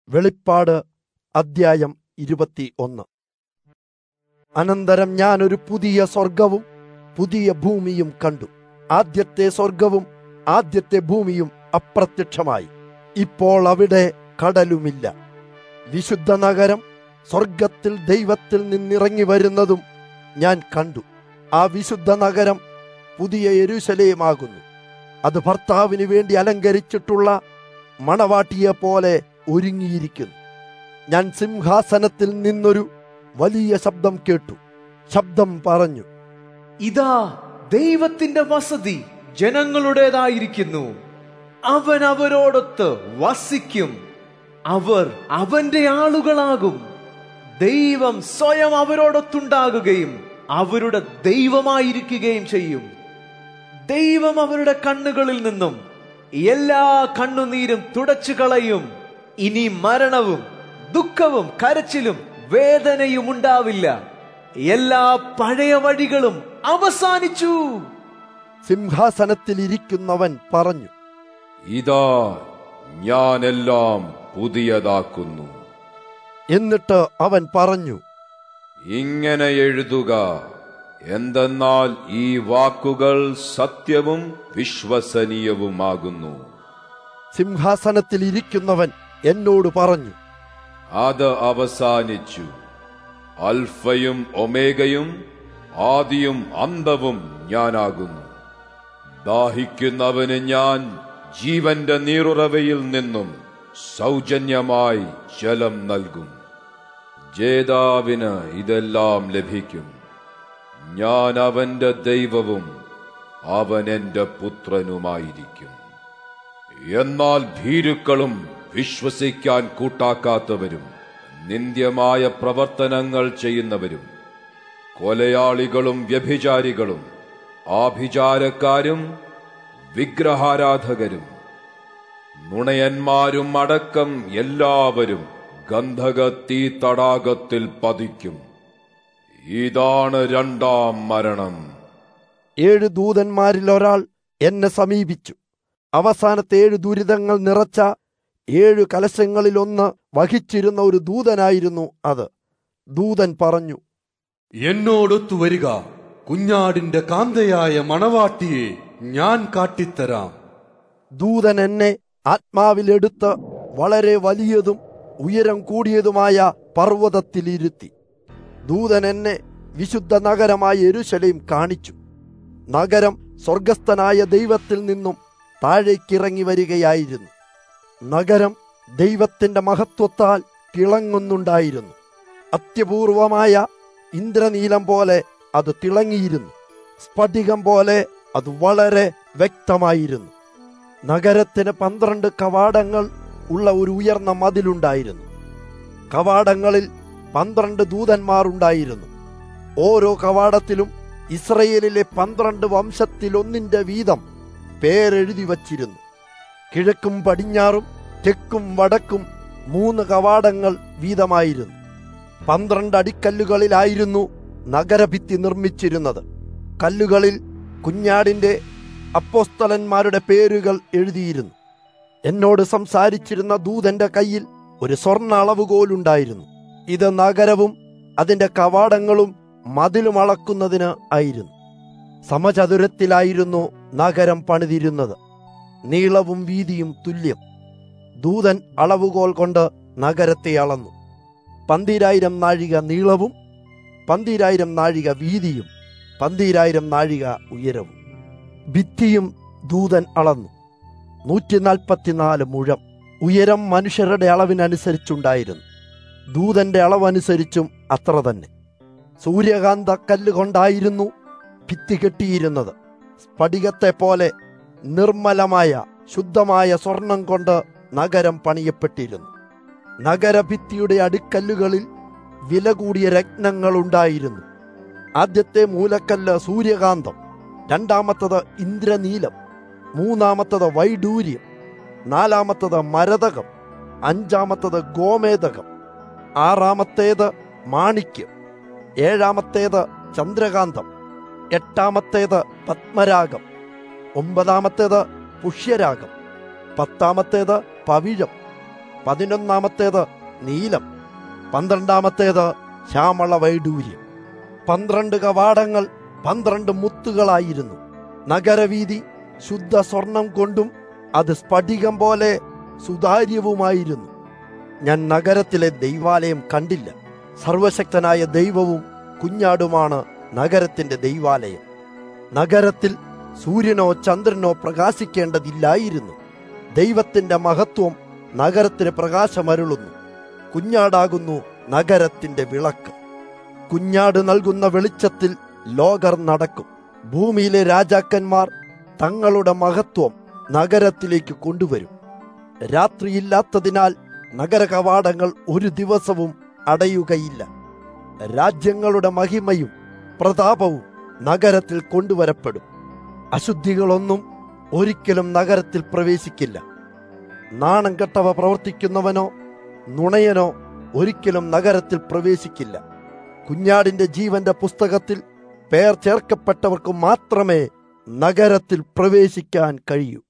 വെളിപ്പാട് അദ്ധ്യായം ഇരുപത്തി ഒന്ന് അനന്തരം ഞാൻ ഒരു പുതിയ സ്വർഗവും പുതിയ ഭൂമിയും കണ്ടു ആദ്യത്തെ സ്വർഗവും ആദ്യത്തെ ഭൂമിയും അപ്രത്യക്ഷമായി ഇപ്പോൾ അവിടെ കടലുമില്ല വിശുദ്ധ നഗരം സ്വർഗത്തിൽ ദൈവത്തിൽ നിന്നിറങ്ങി വരുന്നതും ഞാൻ കണ്ടു ആ വിശുദ്ധ നഗരം പുതിയ യെരൂശലേമാകുന്നു അത് ഭർത്താവിന് വേണ്ടി അലങ്കരിച്ചിട്ടുള്ള മണവാട്ടിയെ പോലെ ഒരുങ്ങിയിരിക്കുന്നു ഞാൻ സിംഹാസനത്തിൽ നിന്നൊരു വലിയ ശബ്ദം കേട്ടു ശബ്ദം പറഞ്ഞു ഇതാ ദൈവത്തിന്റെ വസതി ജനങ്ങളുടേതായിരിക്കുന്നു അവൻ അവരോടൊത്ത് വസിക്കും അവർ അവന്റെ ആളുകളാകും ദൈവം സ്വയം അവരോടൊത്തുണ്ടാകുകയും അവരുടെ ദൈവമായിരിക്കുകയും ചെയ്യും ദൈവം അവരുടെ കണ്ണുകളിൽ നിന്നും എല്ലാ കണ്ണുനീരും തുടച്ചു കളയും ഇനി മരണവും ദുഃഖവും കരച്ചിലും വേദനയും ഉണ്ടാവില്ല എല്ലാ പഴയ വഴികളും അവസാനിച്ചു സിംഹാസനത്തിൽ ഇരിക്കുന്നവൻ പറഞ്ഞു ഇതാ ഞാനെല്ലാം പുതിയതാക്കുന്നു എന്നിട്ട് അവൻ പറഞ്ഞു ഇങ്ങനെ എഴുതുക എന്തെന്നാൽ ഈ വാക്കുകൾ സത്യവും വിശ്വസനീയവുമാകുന്നു സിംഹാസനത്തിൽ ഇരിക്കുന്നവൻ എന്നോട് പറഞ്ഞു അത് അവസാനിച്ചു അൽഫയും ഒമേഗയും ആദിയും അന്തവും ഞാനാകുന്നു ദാഹിക്കുന്നവന് ഞാൻ ജീവന്റെ നീറുറവയിൽ നിന്നും സൗജന്യമായി ജലം നൽകും ജേതാവിന് ഇതെല്ലാം ലഭിക്കും ഞാൻ അവന്റെ ദൈവവും അവൻ എന്റെ പുത്രനുമായിരിക്കും എന്നാൽ ഭീരുക്കളും വിശ്വസിക്കാൻ കൂട്ടാക്കാത്തവരും നിന്ദ്യമായ പ്രവർത്തനങ്ങൾ ചെയ്യുന്നവരും കൊലയാളികളും വ്യഭിചാരികളും ആഭിചാരക്കാരും വിഗ്രഹാരാധകരും നുണയന്മാരും അടക്കം എല്ലാവരും ഗന്ധകത്തീ തടാകത്തിൽ പതിക്കും ഇതാണ് രണ്ടാം മരണം ഏഴ് ദൂതന്മാരിൽ ഒരാൾ എന്നെ സമീപിച്ചു അവസാനത്തെ ഏഴ് ദുരിതങ്ങൾ നിറച്ച ഏഴു കലശങ്ങളിലൊന്ന് വഹിച്ചിരുന്ന ഒരു ദൂതനായിരുന്നു അത് ദൂതൻ പറഞ്ഞു എന്നോടൊത്തു വരിക കുഞ്ഞാടിന്റെ കാന്തയായ മണവാട്ടിയെ ഞാൻ കാട്ടിത്തരാം ദൂതൻ എന്നെ ആത്മാവിലെടുത്ത് വളരെ വലിയതും ഉയരം കൂടിയതുമായ പർവ്വതത്തിലിരുത്തി ദൂതൻ എന്നെ വിശുദ്ധ നഗരമായ എരുശലേം കാണിച്ചു നഗരം സ്വർഗസ്ഥനായ ദൈവത്തിൽ നിന്നും താഴേക്കിറങ്ങി വരികയായിരുന്നു നഗരം ദൈവത്തിന്റെ മഹത്വത്താൽ തിളങ്ങുന്നുണ്ടായിരുന്നു അത്യപൂർവമായ ഇന്ദ്രനീലം പോലെ അത് തിളങ്ങിയിരുന്നു സ്ഫടികം പോലെ അത് വളരെ വ്യക്തമായിരുന്നു നഗരത്തിന് പന്ത്രണ്ട് കവാടങ്ങൾ ഉള്ള ഒരു ഉയർന്ന മതിലുണ്ടായിരുന്നു കവാടങ്ങളിൽ പന്ത്രണ്ട് ദൂതന്മാർ ഉണ്ടായിരുന്നു ഓരോ കവാടത്തിലും ഇസ്രയേലിലെ പന്ത്രണ്ട് വംശത്തിലൊന്നിന്റെ വീതം പേരെഴുതി വച്ചിരുന്നു കിഴക്കും പടിഞ്ഞാറും തെക്കും വടക്കും മൂന്ന് കവാടങ്ങൾ വീതമായിരുന്നു പന്ത്രണ്ട് അടിക്കല്ലുകളിലായിരുന്നു നഗരഭിത്തി നിർമ്മിച്ചിരുന്നത് കല്ലുകളിൽ കുഞ്ഞാടിന്റെ അപ്പോസ്തലന്മാരുടെ പേരുകൾ എഴുതിയിരുന്നു എന്നോട് സംസാരിച്ചിരുന്ന ദൂതന്റെ കയ്യിൽ ഒരു സ്വർണ്ണ അളവുകോലുണ്ടായിരുന്നു ഇത് നഗരവും അതിന്റെ കവാടങ്ങളും മതിലും അളക്കുന്നതിന് ആയിരുന്നു സമചതുരത്തിലായിരുന്നു നഗരം പണിതിരുന്നത് നീളവും വീതിയും തുല്യം ദൂതൻ അളവുകോൽ കൊണ്ട് നഗരത്തെ അളന്നു പന്തിരായിരം നാഴിക നീളവും പന്തിരായിരം നാഴിക വീതിയും പന്തിരായിരം നാഴിക ഉയരവും ഭിത്തിയും ദൂതൻ അളന്നു നൂറ്റി നാൽപ്പത്തിനാല് മുഴം ഉയരം മനുഷ്യരുടെ അളവിനനുസരിച്ചുണ്ടായിരുന്നു ദൂതന്റെ അളവനുസരിച്ചും അത്ര തന്നെ സൂര്യകാന്ത കല്ല് കൊണ്ടായിരുന്നു ഭിത്തി കെട്ടിയിരുന്നത് സ്ഫടികത്തെ പോലെ നിർമ്മലമായ ശുദ്ധമായ സ്വർണം കൊണ്ട് നഗരം പണിയപ്പെട്ടിരുന്നു നഗരഭിത്തിയുടെ അടുക്കല്ലുകളിൽ വില കൂടിയ രത്നങ്ങൾ ഉണ്ടായിരുന്നു ആദ്യത്തെ മൂലക്കല്ല് സൂര്യകാന്തം രണ്ടാമത്തത് ഇന്ദ്രനീലം മൂന്നാമത്തത് വൈഡൂര്യം നാലാമത്തത് മരതകം അഞ്ചാമത്തത് ഗോമേതകം ആറാമത്തേത് മാണിക്യം ഏഴാമത്തേത് ചന്ദ്രകാന്തം എട്ടാമത്തേത് പത്മരാഗം ഒമ്പതാമത്തേത് പുഷ്യരാഗം പത്താമത്തേത് പവിഴം പതിനൊന്നാമത്തേത് നീലം പന്ത്രണ്ടാമത്തേത് ശ്യാമള വൈഡൂര്യം പന്ത്രണ്ട് കവാടങ്ങൾ പന്ത്രണ്ട് മുത്തുകളായിരുന്നു നഗരവീതി ശുദ്ധ സ്വർണം കൊണ്ടും അത് സ്ഫടികം പോലെ സുതാര്യവുമായിരുന്നു ഞാൻ നഗരത്തിലെ ദൈവാലയം കണ്ടില്ല സർവശക്തനായ ദൈവവും കുഞ്ഞാടുമാണ് നഗരത്തിന്റെ ദൈവാലയം നഗരത്തിൽ സൂര്യനോ ചന്ദ്രനോ പ്രകാശിക്കേണ്ടതില്ലായിരുന്നു ദൈവത്തിന്റെ മഹത്വം നഗരത്തിന് പ്രകാശമരുളുന്നു കുഞ്ഞാടാകുന്നു നഗരത്തിന്റെ വിളക്ക് കുഞ്ഞാട് നൽകുന്ന വെളിച്ചത്തിൽ ലോകർ നടക്കും ഭൂമിയിലെ രാജാക്കന്മാർ തങ്ങളുടെ മഹത്വം നഗരത്തിലേക്ക് കൊണ്ടുവരും രാത്രിയില്ലാത്തതിനാൽ നഗര കവാടങ്ങൾ ഒരു ദിവസവും അടയുകയില്ല രാജ്യങ്ങളുടെ മഹിമയും പ്രതാപവും നഗരത്തിൽ കൊണ്ടുവരപ്പെടും അശുദ്ധികളൊന്നും ഒരിക്കലും നഗരത്തിൽ പ്രവേശിക്കില്ല നാണം കെട്ടവ പ്രവർത്തിക്കുന്നവനോ നുണയനോ ഒരിക്കലും നഗരത്തിൽ പ്രവേശിക്കില്ല കുഞ്ഞാടിന്റെ ജീവന്റെ പുസ്തകത്തിൽ പേർ ചേർക്കപ്പെട്ടവർക്ക് മാത്രമേ നഗരത്തിൽ പ്രവേശിക്കാൻ കഴിയൂ